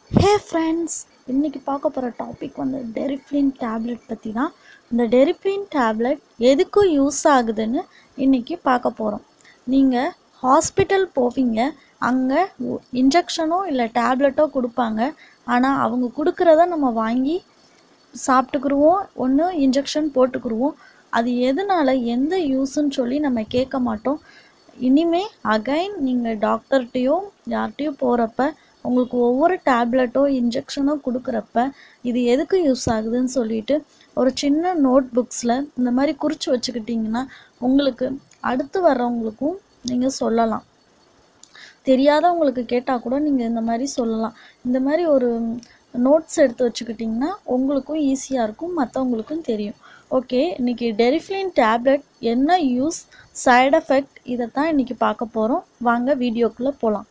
hey friends இன்றைக்கி பார்க்க போகிற டாபிக் வந்து டெரிஃப்ளின் டேப்லெட் பற்றி தான் இந்த டெரிஃப்ளின் டேப்லெட் எதுக்கும் யூஸ் ஆகுதுன்னு இன்றைக்கி பார்க்க போகிறோம் நீங்கள் ஹாஸ்பிட்டல் போவீங்க அங்கே இன்ஜெக்ஷனோ இல்லை டேப்லெட்டோ கொடுப்பாங்க ஆனால் அவங்க கொடுக்குறத நம்ம வாங்கி சாப்பிட்டுக்குருவோம் ஒன்று இன்ஜெக்ஷன் போட்டுக்குருவோம் அது எதனால் எந்த யூஸ்ன்னு சொல்லி நம்ம கேட்க மாட்டோம் இனிமே அகைன் நீங்கள் டாக்டர்கிட்டையோ யார்கிட்டையோ போகிறப்ப உங்களுக்கு ஒவ்வொரு டேப்லெட்டோ இன்ஜெக்ஷனோ கொடுக்குறப்ப இது எதுக்கு யூஸ் ஆகுதுன்னு சொல்லிட்டு ஒரு சின்ன நோட் புக்ஸில் இந்த மாதிரி குறித்து வச்சுக்கிட்டிங்கன்னா உங்களுக்கு அடுத்து வர்றவங்களுக்கும் நீங்கள் சொல்லலாம் தெரியாதவங்களுக்கு கேட்டால் கூட நீங்கள் இந்த மாதிரி சொல்லலாம் இந்த மாதிரி ஒரு நோட்ஸ் எடுத்து வச்சுக்கிட்டிங்கன்னா உங்களுக்கும் ஈஸியாக இருக்கும் மற்றவங்களுக்கும் தெரியும் ஓகே இன்றைக்கி டெரிஃப்ளின் டேப்லெட் என்ன யூஸ் சைடு எஃபெக்ட் இதை தான் இன்றைக்கி பார்க்க போகிறோம் வாங்க வீடியோக்குள்ளே போகலாம்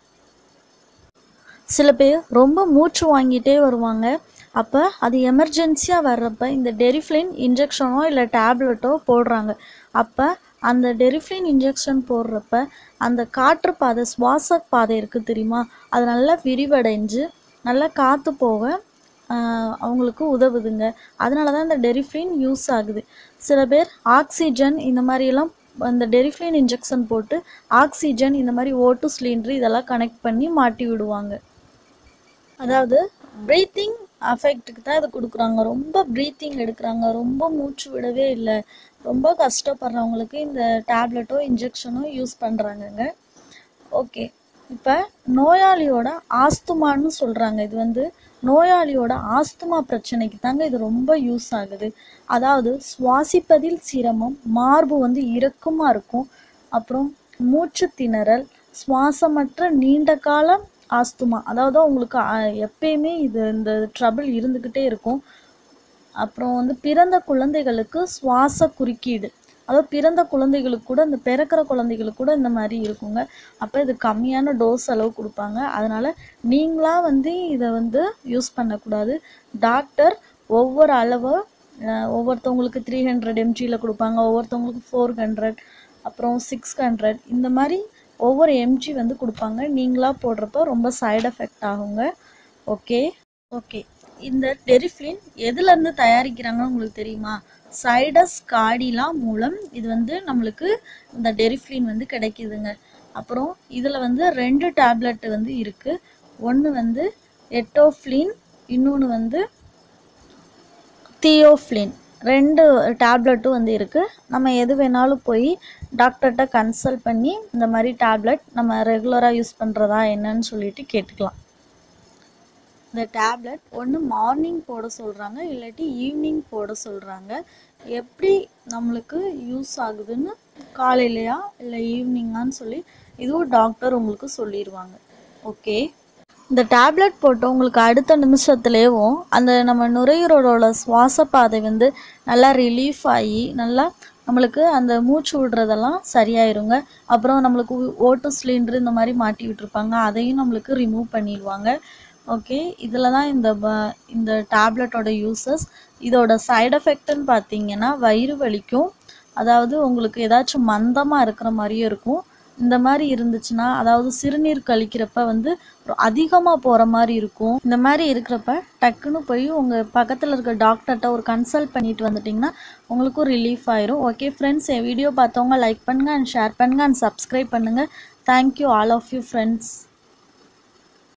சில பேர் ரொம்ப மூச்சு வாங்கிட்டே வருவாங்க அப்போ அது எமர்ஜென்சியாக வர்றப்ப இந்த டெரிஃப்ளின் இன்ஜெக்ஷனோ இல்லை டேப்லெட்டோ போடுறாங்க அப்போ அந்த டெரிஃப்ளின் இன்ஜெக்ஷன் போடுறப்ப அந்த காற்று பாதை சுவாச பாதை இருக்குது தெரியுமா அது நல்லா விரிவடைஞ்சு நல்லா காற்று போக ஆஹ், அவங்களுக்கு உதவுதுங்க அதனால தான் இந்த டெரிஃப்ளின் யூஸ் ஆகுது சில பேர் ஆக்சிஜன் இந்த மாதிரியெல்லாம் அந்த டெரிஃப்ளின் இன்ஜெக்ஷன் போட்டு ஆக்சிஜன் இந்த மாதிரி ஓட்டு சிலிண்டர் இதெல்லாம் கனெக்ட் பண்ணி மாட்டி விடுவாங்க அதாவது ப்ரீத்திங் அஃபெக்ட்டுக்கு தான் இது கொடுக்குறாங்க ரொம்ப ப்ரீத்திங் எடுக்கிறாங்க ரொம்ப மூச்சு விடவே இல்லை ரொம்ப கஷ்டப்படுறவங்களுக்கு இந்த டேப்லெட்டோ இன்ஜெக்ஷனோ யூஸ் பண்ணுறாங்கங்க ஓகே இப்போ நோயாளியோட ஆஸ்துமான்னு சொல்கிறாங்க இது வந்து நோயாளியோட ஆஸ்துமா பிரச்சனைக்கு தாங்க இது ரொம்ப யூஸ் ஆகுது அதாவது சுவாசிப்பதில் சிரமம் மார்பு வந்து இறுக்கமாக இருக்கும் அப்புறம் மூச்சு திணறல் சுவாசமற்ற நீண்ட கால ஆஸ்துமா அதாவது உங்களுக்கு அஹ், எப்பயுமே இது இந்த ட்ரபிள் இருந்துக்கிட்டே இருக்கும் அப்புறம் வந்து பிறந்த குழந்தைகளுக்கு சுவாச குறுக்கீடு அதாவது பிறந்த குழந்தைகளுக்கு கூட இந்த பிறக்கிற குழந்தைகளுக்கு கூட இந்த மாதிரி இருக்குங்க அப்போ இது கம்மியான டோஸ் அளவு கொடுப்பாங்க அதனால் நீங்களாக வந்து இதை வந்து யூஸ் பண்ணக்கூடாது டாக்டர் ஒவ்வொரு அளவு அஹ், ஒவ்வொருத்தவங்களுக்கு த்ரீ ஹண்ட்ரட் எம்ஜியில் கொடுப்பாங்க ஒவ்வொருத்தவங்களுக்கு ஃபோர் ஹண்ட்ரட் அப்புறம் சிக்ஸ் ஹண்ட்ரட் இந்த மாதிரி ஒவ்வொரு எம்ஜி வந்து கொடுப்பாங்க நீங்களாக போடுறப்ப ரொம்ப சைடு எஃபெக்ட் ஆகுங்க ஓகே ஓகே இந்த டெரிஃப்ளின் எதுலேருந்து தயாரிக்கிறாங்கன்னு உங்களுக்கு தெரியுமா சைடஸ் காடிலா மூலம் இது வந்து நம்மளுக்கு இந்த டெரிஃப்ளின் வந்து கிடைக்குதுங்க அப்புறம் இதில் வந்து ரெண்டு டேப்லெட் வந்து இருக்குது ஒன்று வந்து எட்டோஃப்ளின் இன்னொன்று வந்து தியோஃப்ளின் ரெண்டு டேப்லெட்டும் வந்து இருக்குது நம்ம எது வேணாலும் போய் டாக்டர்கிட்ட கன்சல்ட் பண்ணி இந்த மாதிரி டேப்லெட் நம்ம ரெகுலராக யூஸ் பண்ணுறதா என்னன்னு சொல்லிட்டு கேட்டுக்கலாம் இந்த டேப்லெட் ஒன்று மார்னிங் போட சொல்கிறாங்க இல்லாட்டி ஈவினிங் போட சொல்கிறாங்க எப்படி நம்மளுக்கு யூஸ் ஆகுதுன்னு காலையிலையா இல்லை ஈவினிங்கான்னு சொல்லி இதுவும் டாக்டர் உங்களுக்கு சொல்லிடுவாங்க ஓகே இந்த டேப்லெட் போட்டு உங்களுக்கு அடுத்த நிமிஷத்துலேயும் அந்த நம்ம நுரையீரலோட சுவாச பாதை வந்து நல்லா ரிலீஃப் ஆகி நல்லா நம்மளுக்கு அந்த மூச்சு விடுறதெல்லாம் சரியாயிருங்க அப்புறம் நம்மளுக்கு ஓ- ஓட்டு சிலிண்டர் இந்த மாதிரி மாட்டி விட்டுருப்பாங்க அதையும் நம்மளுக்கு ரிமூவ் பண்ணிடுவாங்க ஓகே இதில் தான் இந்த ப- இந்த டேப்லெட்டோட யூசஸ் இதோட சைடு எஃபெக்ட்னு பார்த்தீங்கன்னா வயிறு வலிக்கும் அதாவது உங்களுக்கு ஏதாச்சும் மந்தமாக இருக்கிற மாதிரியும் இருக்கும் இந்த மாதிரி இருந்துச்சுன்னா அதாவது சிறுநீர் கழிக்கிறப்ப வந்து அதிகமாக போகிற மாதிரி இருக்கும் இந்த மாதிரி இருக்கிறப்ப டக்குன்னு போய் உங்கள் பக்கத்தில் இருக்க டாக்டர்கிட்ட ஒரு கன்சல்ட் பண்ணிட்டு வந்துட்டிங்கன்னா உங்களுக்கும் ரிலீஃப் ஆயிரும் ஓகே ஃப்ரெண்ட்ஸ் என் வீடியோ பார்த்தவங்க லைக் பண்ணுங்கள் அண்ட் ஷேர் பண்ணுங்கள் அண்ட் சப்ஸ்கிரைப் பண்ணுங்கள் thank you all of you friends